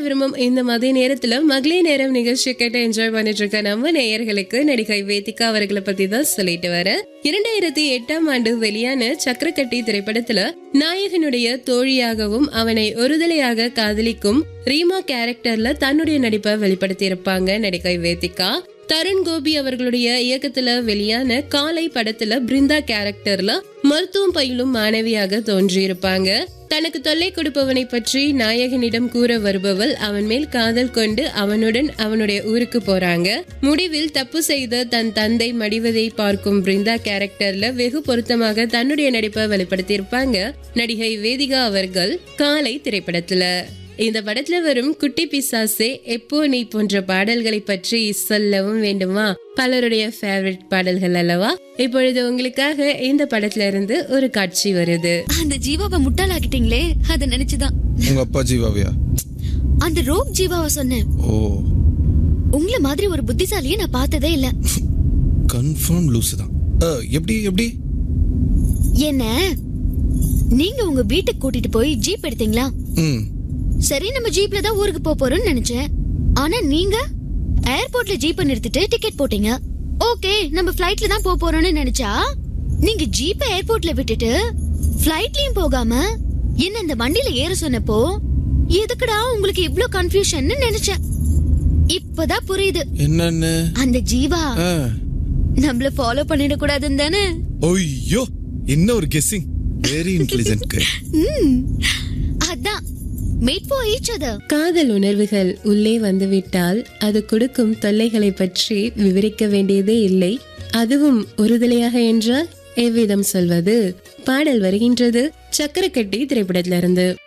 விரும்பும் இந்த மதிய நேரத்துல மகளிர் நேரம் நிகழ்ச்சி கேட்டு என்ஜாய் பண்ணிட்டு இருக்க நம்ம நேயர்களுக்கு நடிகை வேதிகா அவர்களை பத்தி தான் சொல்லிட்டு வர இரண்டாயிரத்தி எட்டாம் ஆண்டு வெளியான சக்கரக்கட்டி திரைப்படத்துல நாயகனுடைய தோழியாகவும் அவனை ஒருதலையாக காதலிக்கும் ரீமா கேரக்டர்ல தன்னுடைய நடிப்பை வெளிப்படுத்தி இருப்பாங்க நடிகை வேதிகா தருண் கோபி அவர்களுடைய இயக்கத்துல வெளியான காலை படத்துல பிருந்தா கேரக்டர்ல மருத்துவம் பயிலும் மாணவியாக தோன்றியிருப்பாங்க தனக்கு தொல்லை கொடுப்பவனை பற்றி நாயகனிடம் கூற வருபவள் அவன் மேல் காதல் கொண்டு அவனுடன் அவனுடைய ஊருக்கு போறாங்க முடிவில் தப்பு செய்த தன் தந்தை மடிவதை பார்க்கும் பிருந்தா கேரக்டர்ல வெகு பொருத்தமாக தன்னுடைய நடிப்பை வெளிப்படுத்தியிருப்பாங்க நடிகை வேதிகா அவர்கள் காலை திரைப்படத்துல இந்த படத்துல வரும் குட்டி பிசாசே எப்போ நீ போன்ற பாடல்களை பற்றி சொல்லவும் வேண்டுமா பலருடைய ஃபேவரட் பாடல்கள் அல்லவா இப்பொழுது உங்களுக்காக இந்த படத்துல இருந்து ஒரு காட்சி வருது அந்த ஜீவாவை முட்டாளாக்கிட்டீங்களே அத நினைச்சுதான் உங்க அப்பா ஜீவாவியா அந்த ரோப் ஜீவாவை சொன்னேன் ஓ உங்கள மாதிரி ஒரு புத்திசாலியை நான் பார்த்ததே இல்ல கன்ஃபார்ம் லூசு தான் அஹ், எப்படி எப்படி என்ன நீங்க உங்க வீட்டுக்கு கூட்டிட்டு போய் ஜீப் எடுத்தீங்களா ம் சரி நம்ம ஜீப்ல தான் ஊருக்கு போக போறோம்னு நினைச்சேன் ஆனா நீங்க ஏர்போர்ட்ல ஜீப்பை நிறுத்திட்டு டிக்கெட் போட்டீங்க ஓகே நம்ம ஃப்ளைட்ல தான் போக போறோம்னு நினைச்சா நீங்க ஜீப்பை ஏர்போர்ட்ல விட்டுட்டு ஃப்ளைட்லயும் போகாம என்ன இந்த வண்டியில ஏற சொன்னப்போ எதுக்குடா உங்களுக்கு இவ்ளோ கன்ஃபியூஷன் நினைச்சேன் இப்பதான் புரியுது என்னன்னு அந்த ஜீவா ஆ. நம்மள ஃபாலோ பண்ணிட கூடாதுன்னு தானே ஐயோ என்ன ஒரு கெஸ்ஸிங் வெரி இன்டெலிஜென்ட் ம், அதான் மேட் ஃபார் ஈச் அதர் காதல் உணர்வுகள் உள்ளே வந்துவிட்டால் அது கொடுக்கும் தொல்லைகளை பற்றி விவரிக்க வேண்டியதே இல்லை அதுவும் ஒருதலையாக என்றால் எவ்விதம் சொல்வது பாடல் வருகின்றது சக்கரக்கட்டி திரைப்படத்திலிருந்து